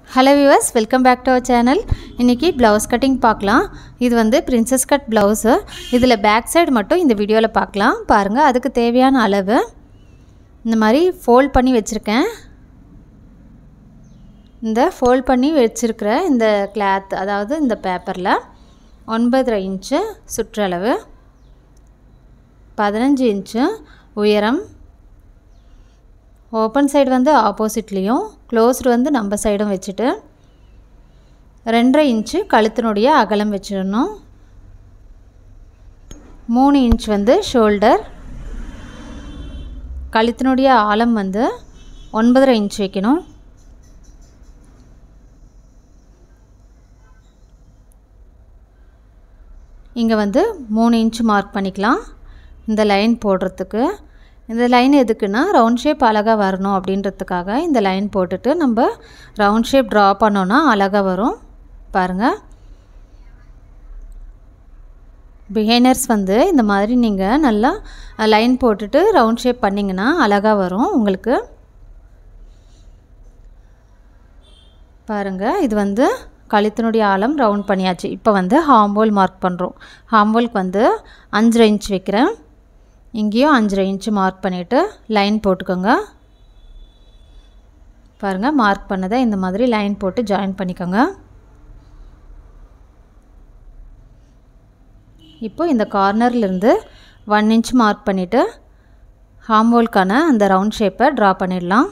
hello viewers welcome back to our channel இன்றைக்கி blouse cutting பார்க்கலாம் இது வந்து பிரின்சஸ் கட் ப்ளவுஸு இதில் பேக் சைடு மட்டும் இந்த வீடியோவில் பார்க்கலாம் பாருங்கள் அதுக்கு தேவையான அளவு இந்த மாதிரி ஃபோல்ட் பண்ணி வச்சுருக்கேன் இந்த ஃபோல்ட் பண்ணி வச்சுருக்கிற இந்த கிளாத் அதாவது இந்த பேப்பரில் ஒன்பதரை இன்ச்சு சுற்றளவு பதினஞ்சு இன்ச்சு உயரம் ஓப்பன் சைடு வந்து ஆப்போசிட்லேயும் க்ளோஸ்டு வந்து நம்ம சைடும் வச்சுட்டு ரெண்டரை இன்ச்சு கழுத்தினுடைய அகலம் வச்சிடணும் மூணு இன்ச் வந்து ஷோல்டர் கழுத்தினுடைய ஆழம் வந்து ஒன்பதரை இன்ச் வைக்கணும் இங்கே வந்து மூணு இன்ச் மார்க் பண்ணிக்கலாம் இந்த லைன் போடுறதுக்கு இந்த லைன் எதுக்குன்னா ரவுண்ட் ஷேப் அழகாக வரணும் அப்படின்றதுக்காக இந்த லைன் போட்டுட்டு நம்ம ரவுண்ட் ஷேப் ட்ரா பண்ணோன்னா அழகாக வரும் பாருங்கள் பிகைனர்ஸ் வந்து இந்த மாதிரி நீங்கள் நல்லா லைன் போட்டுட்டு ரவுண்ட் ஷேப் பண்ணிங்கன்னா அழகாக வரும் உங்களுக்கு பாருங்கள் இது வந்து கழுத்தினுடைய ஆழம் ரவுண்ட் பண்ணியாச்சு இப்போ வந்து ஹாம்போல் மார்க் பண்ணுறோம் ஹாம்போலுக்கு வந்து அஞ்சரை இன்ச் வைக்கிறேன் இங்கேயும் அஞ்சரை இன்ச்சு மார்க் பண்ணிவிட்டு லைன் போட்டுக்கோங்க பாருங்கள் மார்க் பண்ணதை இந்த மாதிரி லைன் போட்டு ஜாயின் பண்ணிக்கோங்க இப்போ இந்த கார்னர்லேருந்து ஒன் இன்ச் மார்க் பண்ணிவிட்டு ஹாம்போல்கான அந்த ரவுண்ட் ஷேப்பை ட்ரா பண்ணிடலாம்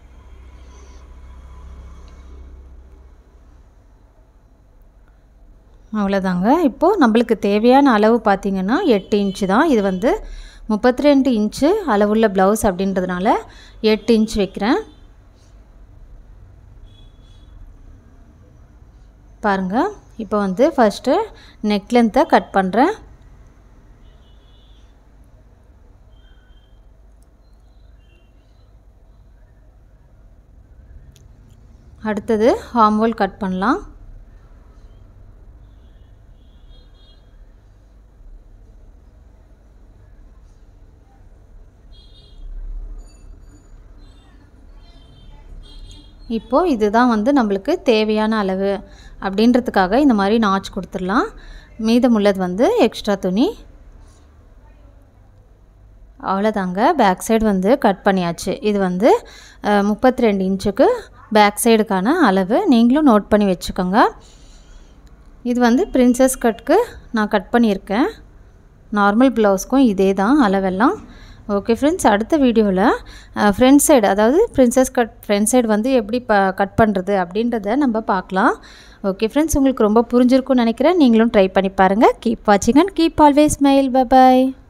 அவ்வளோதாங்க இப்போது நம்மளுக்கு தேவையான அளவு பார்த்திங்கன்னா எட்டு இன்ச்சு தான் இது வந்து முப்பத்தி ரெண்டு இன்ச்சு அளவுள்ள ப்ளவுஸ் அப்படின்றதுனால எட்டு இன்ச் வைக்கிறேன் பாருங்கள் இப்போ வந்து ஃபஸ்ட்டு நெக் லென்த்தை கட் பண்ணுறேன் அடுத்தது ஹார்மோல் கட் பண்ணலாம் இப்போது இதுதான் வந்து நம்மளுக்கு தேவையான அளவு அப்படின்றதுக்காக இந்த மாதிரி நாச் கொடுத்துடலாம் மீதமுள்ளது வந்து எக்ஸ்ட்ரா துணி அவ்வளோதாங்க பேக் சைடு வந்து கட் பண்ணியாச்சு இது வந்து முப்பத்தி ரெண்டு இன்ச்சுக்கு பேக் சைடுக்கான அளவு நீங்களும் நோட் பண்ணி வச்சுக்கோங்க இது வந்து பிரின்சஸ் கட்க்கு நான் கட் பண்ணியிருக்கேன் நார்மல் ப்ளவுஸ்க்கும் இதே தான் அளவெல்லாம் ஓகே ஃப்ரெண்ட்ஸ் அடுத்த வீடியோவில் ஃப்ரண்ட் சைடு அதாவது பிரின்சஸ் கட் ஃப்ரண்ட் சைடு வந்து எப்படி ப கட் பண்ணுறது அப்படின்றத நம்ம பார்க்கலாம் ஓகே ஃப்ரெண்ட்ஸ் உங்களுக்கு ரொம்ப புரிஞ்சிருக்கும்னு நினைக்கிறேன் நீங்களும் ட்ரை பண்ணி பாருங்கள் கீப் வாட்சிங் and keep always smile bye bye